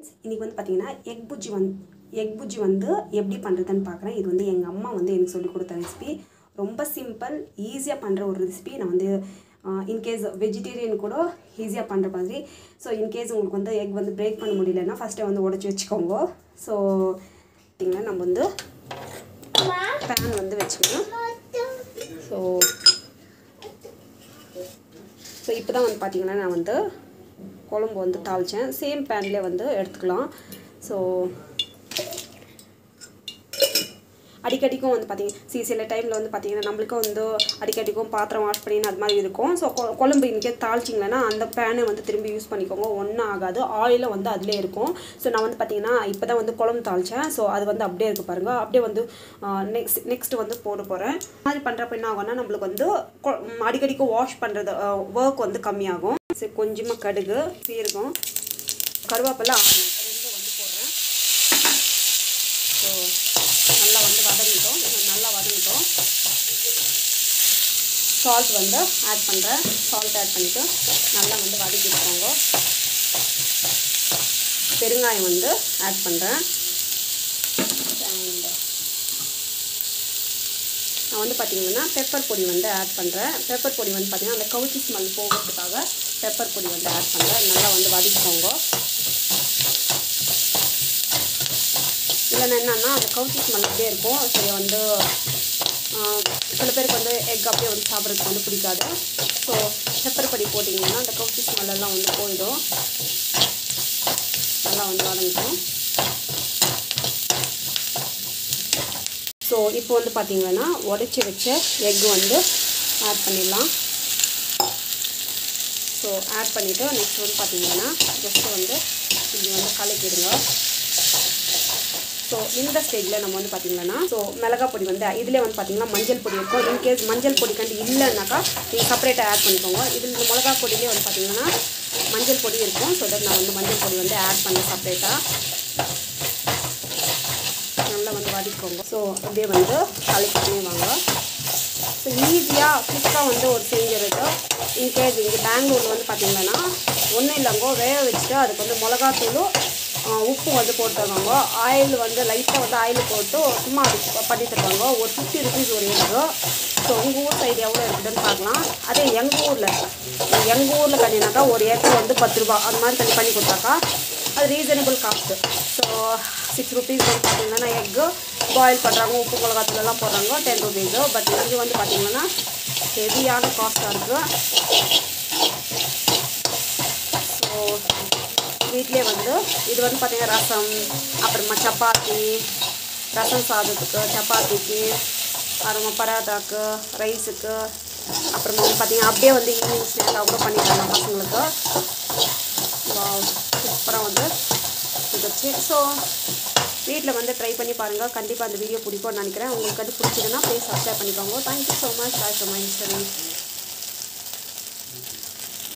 இன்றைக்கி வந்து பார்த்தீங்கன்னா எக் புஜ்ஜி வந்து எக் புஜ்ஜி வந்து எப்படி பண்ணுறதுன்னு பார்க்குறேன் இது வந்து எங்கள் அம்மா வந்து எனக்கு சொல்லி கொடுத்த ரெசிபி ரொம்ப சிம்பிள் ஈஸியாக பண்ணுற ஒரு ரெசிபி நான் வந்து இன்கேஸ் வெஜிடேரியன் கூட ஈஸியாக பண்ணுற மாதிரி ஸோ இன்கேஸ் உங்களுக்கு வந்து எக் வந்து பிரேக் பண்ண முடியலன்னா ஃபஸ்ட்டே வந்து உடச்சி வச்சுக்கோங்க ஸோ பார்த்தீங்கன்னா நம்ம வந்து பேன் வந்து வச்சுக்கணும் ஸோ ஸோ இப்போ தான் வந்து பார்த்தீங்கன்னா நான் வந்து குழம்பு வந்து தாளித்தேன் சேம் பேன்லேயே வந்து எடுத்துக்கலாம் ஸோ அடிக்கடிக்கும் வந்து பார்த்தீங்க சி சில டைமில் வந்து பார்த்தீங்கன்னா நம்மளுக்கும் வந்து அடிக்கடிக்கும் பாத்திரம் வாஷ் பண்ணி அது மாதிரி இருக்கும் ஸோ குழம்பு இன்றைக்கே தாளிச்சிங்களேன்னா அந்த பேனை வந்து திரும்பி யூஸ் பண்ணிக்கோங்க ஒன்றும் ஆகாது ஆயிலும் வந்து அதிலே இருக்கும் ஸோ நான் வந்து பார்த்தீங்கன்னா இப்போ தான் வந்து குழம்பு தாளித்தேன் ஸோ அது வந்து அப்படியே இருக்குது பாருங்கள் அப்படியே வந்து நெக்ஸ்ட் நெக்ஸ்ட் வந்து போட போகிறேன் மாதிரி பண்ணுறப்ப என்ன ஆகும்னா நம்மளுக்கு வந்து கொ- ம், அடிக்கடிக்கு வாஷ் பண்ணுறது ஒர்க் வந்து கம்மியாகும் சரி கொஞ்சமாக கடுகு சீரகம் கருவேப்பிலை ஆனியன் ரெண்டும் வந்து போடுறேன் ஸோ நல்லா வந்து வதங்கிட்டோம் இது நல்லா வதங்கிட்டோம் சால்ட் வந்து ஆட் பண்ணுறேன் சால்ட் ஆட் பண்ணிவிட்டு நல்லா வந்து வதக்கிட்டுக்கோங்க பெருங்காயம் வந்து ஆட் பண்ணுறேன் அண்ட் நான் வந்து பார்த்தீங்கன்னா பெப்பர் பொடி வந்து ஆட் பண்ணுறேன் பெப்பர் பொடி வந்து பார்த்தீங்கன்னா அந்த கவுச்சி ஸ்மெல் போகிறதுக்காக பெப்பர் பொடி வந்து ஆட் பண்ணுறேன் நல்லா வந்து வதக்கிக்கோங்க இல்லைன்னா என்னன்னா அந்த கவுச்சி ஸ்மெல் அப்படியே இருக்கும் சரி வந்து ஆஹ், சில பேருக்கு வந்து எக் அப்படியே வந்து சாப்பிட்றதுக்கு வந்து பிடிக்காது ஸோ பெப்பர் பொடி போட்டிங்கன்னா அந்த கவுச்சி ஸ்மெல் எல்லாம் வந்து போயிடும் நல்லா வந்து வதங்கிட்டோம் ஸோ இப்போ வந்து பார்த்தீங்கன்னா உடச்சி வச்ச எக் வந்து ஆட் பண்ணிடலாம் ஸோ ஆட் பண்ணிவிட்டு நெக்ஸ்ட் வந்து பார்த்தீங்கன்னா ஜஸ்ட்டு வந்து இப்படி வந்து கலக்கிடுங்க ஸோ இந்த ஸ்டேஜில் நம்ம வந்து பார்த்தீங்கன்னா ஸோ மிளகா பொடி வந்து இதிலே வந்து பார்த்தீங்கன்னா மஞ்சள் பொடி இருக்கும் இன்கேஸ் மஞ்சள் பொடி கண்டு இல்லைன்னாக்கா நீங்கள் செப்பரேட்டாக ஆட் பண்ணிக்கோங்க இதில் இந்த மிளகா பொடியிலே வந்து பார்த்தீங்கன்னா மஞ்சள் பொடி இருக்கும் ஸோ தட் நான் வந்து மஞ்சள் பொடி வந்து ஆட் பண்ணேன் செப்பரேட்டாக நல்லா வந்து வதக்கிக்கோங்க ஸோ அப்படியே வந்து கலக்கிட்டே வாங்க ஸோ ஈஸியாக குயிக்காக வந்து ஒரு செஞ்சிருக்கு இன்கேஸ் இங்கே பெங்களூரில் வந்து பார்த்தீங்கன்னா ஒன்றும் இல்லைங்கோ வேக வச்சுட்டு அதுக்கு வந்து மிளகாத்தூளும் ஆஹ், உப்பு வந்து போட்டு தருவாங்க ஆயில் வந்து லைட்டாக வந்து ஆயில் போட்டு சும்மா அது பண்ணி தருவாங்க ஒரு ஃபிஃப்டி ருபீஸ் ஒரு எக்கு ஸோ உங்கள் ஊர் சைடு எவ்வளோ இருக்குதுன்னு பார்க்கலாம் அதே எங்கள் ஊரில் எங்கள் ஊரில் பண்ணினாக்கா ஒரு ஏக்கர் வந்து பத்து ரூபா அந்த மாதிரி தண்ணி பண்ணி கொடுத்தாக்கா அது reasonable cost so six rupees வந்து பார்த்தீங்கன்னா எக்கு பாயில் பண்ணுறாங்க உப்பு மிளகாத்தூளெல்லாம் போடுறாங்க டென் ருபீஸு பட் இங்கே வந்து பார்த்தீங்கன்னா ஹெவியான காஸ்ட்டாக இருக்குது ஸோ வீட்டிலே வந்து இது வந்து பார்த்தீங்கன்னா ரசம் அப்புறமா சப்பாத்தி ரசம் சாதத்துக்கு சப்பாத்திக்கு அப்புறமா பராத்தாக்கு ரைஸுக்கு அப்புறமா வந்து பார்த்தீங்கன்னா அப்படியே வந்து ஈவினிங் ஸ்நாக்காக கூட பண்ணிக்கலாம் பசங்களுக்கு சூப்பராக வந்து இருந்துச்சு ஸோ வீட்டில் வந்து ட்ரை பண்ணி பாருங்கள் கண்டிப்பாக அந்த வீடியோ பிடிக்கும்னு நினைக்கிறேன் உங்களுக்கு அது பிடிச்சதுன்னா ப்ளீஸ் சப்ஸ்கிரைப் பண்ணிக்கோங்க thank you so much bye from my